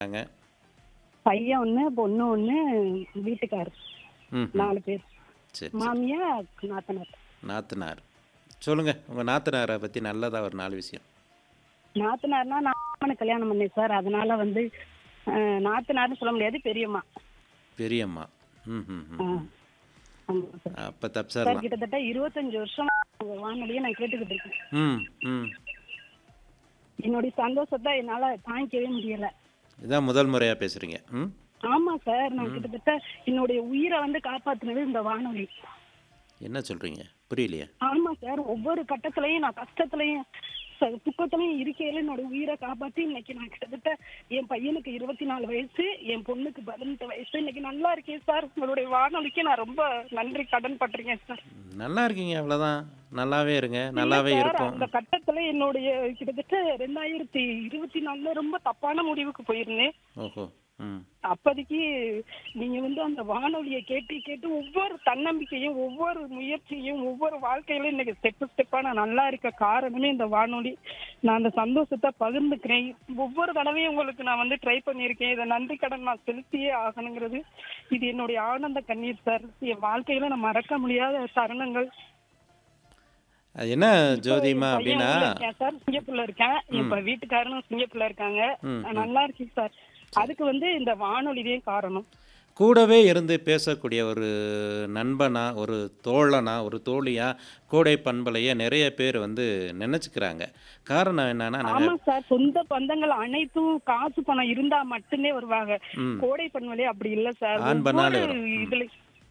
இருக்காங்க பையன் ஒண்ணு பொண்ணு ஒண்ணு வீட்டுக்காரர் ம் நாலு பேர் சரி மாமியா நாத்தனார் நாத்தனார் சொல்லுங்க உங்க நாத்தனாரை பத்தி நல்லதா ஒரு நாலு விஷயம் நாத்தனார்னா நான் அவனுக்கு கல்யாணம் பண்ணேன் சார் அதனால வந்து அஹ், நாத்தனார்னு சொல்ல முடியாது பெரியம்மா பெரியம்மா ம் ம் ம். ஆ. ஆமா சார் அப்ப சார் தப்பிச்சிடலாம் கிட்டத்தட்ட இருபத்தஞ்சு வருஷம் உங்க வானொலியை நான் கேட்டுக்கிட்டு இருக்கேன் ம் ம் என்னுடைய சந்தோஷத்தை என்னால தாங்கிக்கவே முடியல இதான் முதல் முறையா பேசுறீங்க ம் ஆமா சார் நான் கிட்டத்தட்ட என்னுடைய உயிரை வந்து காப்பாத்துனது இந்த வானொலி என்ன சொல்றீங்க புரியலையே ஆமா சார் ஒவ்வொரு கட்டத்திலையும் நான் கஷ்டத்திலையும் ச- துக்கத்திலையும் இருக்கையில என்னோட உயிரை காப்பாத்தி இன்னைக்கு நான் கிட்டத்தட்ட என் பையனுக்கு இருபத்தி நாலு வயசு என் பொண்ணுக்கு பதினெட்டு வயசு இன்னைக்கு நல்லா இருக்கேன் சார் உங்களுடைய வானொலிக்கு நான் ரொம்ப நன்றி கடன் பட்டிருக்கேன் சார் நல்லா இருக்கீங்க அவ்வளவுதான் நல்லாவே இருங்க நல்லாவே இல்ல சார், இருப்போம் அந்த கட்டத்துல என்னுடைய கிட்டத்தட்ட ரெண்டாயிரத்தி இருபத்தி நாலுல ரொம்ப தப்பான முடிவுக்கு போயிருந்தேன் ஓஹோ ம் அப்போதைக்கு நீங்க வந்து அந்த வானொலியை கேட்டு கேட்டு ஒவ்வொரு தன்னம்பிக்கையும் ஒவ்வொரு முயற்சியும் ஒவ்வொரு வாழ்க்கையில இன்னைக்கு ஸ்டெப் ஸ்டெப்பா நான் நல்லா இருக்க காரணமே இந்த வானொலி நான் அந்த சந்தோஷத்தை பகிர்ந்துக்கிறேன் ஒவ்வொரு தடவையும் உங்களுக்கு நான் வந்து ட்ரை பண்ணியிருக்கேன் இதை நன்றி கடன் நான் செலுத்தியே ஆகணுங்கிறது இது என்னுடைய ஆனந்த கண்ணீர் சார் என் வாழ்க்கையில நான் மறக்க முடியாத தருணங்கள் அது என்ன ஜோதிமா பையன் அப்படின்னா உள்ள இருக்கேன் சார் சிங்கப்பூர்ல இருக்கேன் இப்ப வீட்டுக்காரனும் சிங்கப்பூர்ல இருக்காங்க ம், நான் நல்லா இருக்கேன் சார் அதுக்கு வந்து இந்த வானொலிதான் காரணம் கூடவே இருந்து பேசக்கூடிய ஒரு நண்பனா ஒரு தோழனா ஒரு தோழியா கோடை பண்பலைய நிறைய பேர் வந்து நினைச்சுக்கிறாங்க காரணம் என்னன்னா நாங்க ஆமா சார் சொந்த பந்தங்கள் அனைத்தும் காசு பணம் இருந்தா மட்டுமே வருவாங்க ம். கோடை பண்பலே அப்படி இல்ல சார் ஆண் பண்ணாலே ஒவ்வொரு வரும். ம். இதுல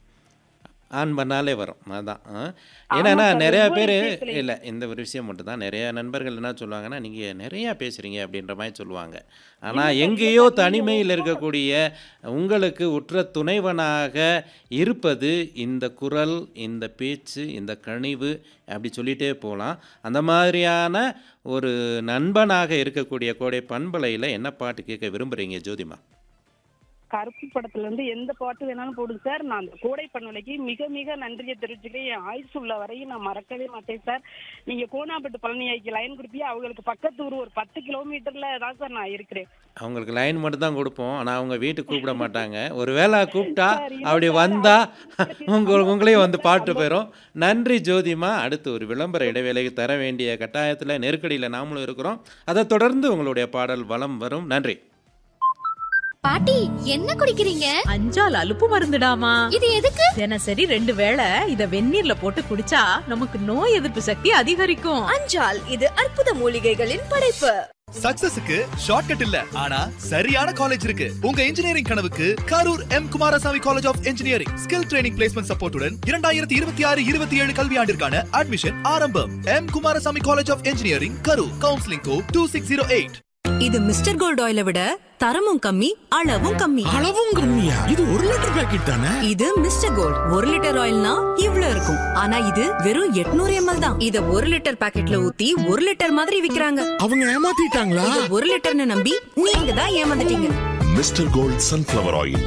ஆன் பண்ணாலே வரும் அதான் ஆ. ஏன்னா சார், நிறைய ஒவ்வொரு பேர் விஷயத்துலயும். இல்லை இந்த ஒரு விஷயம் மட்டும்தான் நிறைய நண்பர்கள் என்ன சொல்லுவாங்கன்னா நீங்கள் நிறையா பேசுகிறீங்க அப்படின்ற மாதிரி சொல்லுவாங்க ஆனால் எங்கேயோ தனிமையில் இருக்கக்கூடிய உங்களுக்கு உற்ற துணைவனாக இருப்பது இந்த குரல் இந்த பேச்சு இந்த கனிவு அப்படி சொல்லிகிட்டே போகலாம் அந்த மாதிரியான ஒரு நண்பனாக இருக்கக்கூடிய கோடை பண்பலையில் என்ன பாட்டு கேட்க விரும்புகிறீங்க ஜோதிமா கருப்பு படத்துல இருந்து எந்த பாட்டு வேணாலும் போடுங்க சார் நான் அந்த கோடை பண்பலைக்கு மிக மிக நன்றியை தெரிவிச்சுக்கிறேன் என் ஆயுசு உள்ள வரையும் நான் மறக்கவே மாட்டேன் சார் நீங்க கோனாப்பட்டு பழனியாய்க்கு லைன் கொடுப்பியா அவங்களுக்கு பக்கத்து ஊர் ஒரு பத்து கிலோமீட்டர்ல தான் சார் நான் இருக்கிறேன் அவங்களுக்கு லைன் மட்டும் தான் கொடுப்போம் ஆனால் அவங்க வீட்டுக்கு கூப்பிட மாட்டாங்க ஒரு வேளை கூப்பிட்டா சரி, இல்ல அப்படி சார், வந்தா அது- உங்க உங்களையும் வந்து பாட்டு போயிடும் நன்றி ஜோதிமா அடுத்து ஒரு விளம்பர இடைவேளைக்கு தர வேண்டிய கட்டாயத்தில் நெருக்கடியில் நாமளும் இருக்கிறோம் அதை தொடர்ந்து உங்களுடைய பாடல் வலம் வரும் நன்றி பாட்டி என்ன குடிக்கிறீங்க அஞ்சால் அலுப்பு மருந்துடாமா இது எதுக்கு தினசரி ரெண்டு வேளை இத வெந்நீர்ல போட்டு குடிச்சா நமக்கு நோய் எதிர்ப்பு சக்தி அதிகரிக்கும் அஞ்சால் இது அற்புத மூலிகைகளின் படைப்பு சக்சஸுக்கு ஷார்ட்கட் இல்ல ஆனா சரியான காலேஜ் இருக்கு உங்க இன்ஜினியரிங் கனவுக்கு Karur M Kumarasamy college of engineering skill training placement சப்போர்ட்டுடன் இரண்டாயிரத்தி இருபத்தி ஆறு இருபத்தி ஏழு கல்வியாண்டிற்கான அட்மிஷன் ஆரம்பம் M Kumarasamy college of engineering Karur counselling code two six zero eight இது மிஸ்டர் கோல்ட் ஆயிலை விட தரமும் கம்மி அளவும் கம்மி அளவும் கம்மியா இது ஒரு லிட்டர் பாக்கெட் தானே இது மிஸ்டர் கோல்ட் ஒரு லிட்டர் ஆயில்னா இவ்ளோ இருக்கும் ஆனா இது வெறும் 800 எம்எல் தான் இத ஒரு லிட்டர் பாக்கெட்ல ஊத்தி ஒரு லிட்டர் மாதிரி விக்கிறாங்க அவங்க ஏமாத்திட்டாங்களா இத ஒரு லிட்டர்னு நம்பி நீங்க தான் ஏமாந்துட்டீங்க மிஸ்டர் கோல்ட் சன்ஃப்ளவர் ஆயில்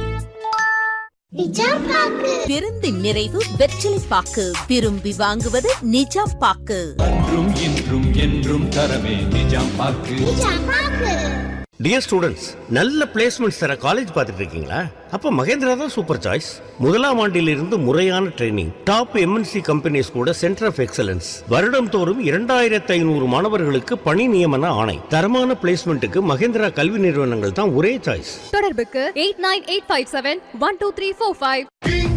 பெருந்து நிறைவு வெற்றிலை பாக்கு விரும்பி வாங்குவது நிஜாம் பாக்கு என்றும் இன்றும் என்றும் தரவே நிஜாம் பாக்கு டியர் ஸ்டூடெண்ட்ஸ் நல்ல பிளேஸ்மெண்ட்ஸ் தர காலேஜ் பார்த்துட்டு இருக்கீங்களா அப்ப மகேந்திரா தான் சூப்பர் சாய்ஸ் முதலாம் ஆண்டிலிருந்து முறையான ட்ரைனிங் டாப் எம்என்சி கம்பெனிஸ் கூட சென்டர் ஆஃப் எக்ஸலன்ஸ் வருடம் தோறும் இரண்டாயிரத்தி ஐநூறு மாணவர்களுக்கு பணி நியமன ஆணை தரமான பிளேஸ்மெண்ட்டுக்கு மகேந்திரா கல்வி நிறுவனங்கள் தான் ஒரே சாய்ஸ் தொடர்புக்கு eight nine eight five seven one two three four five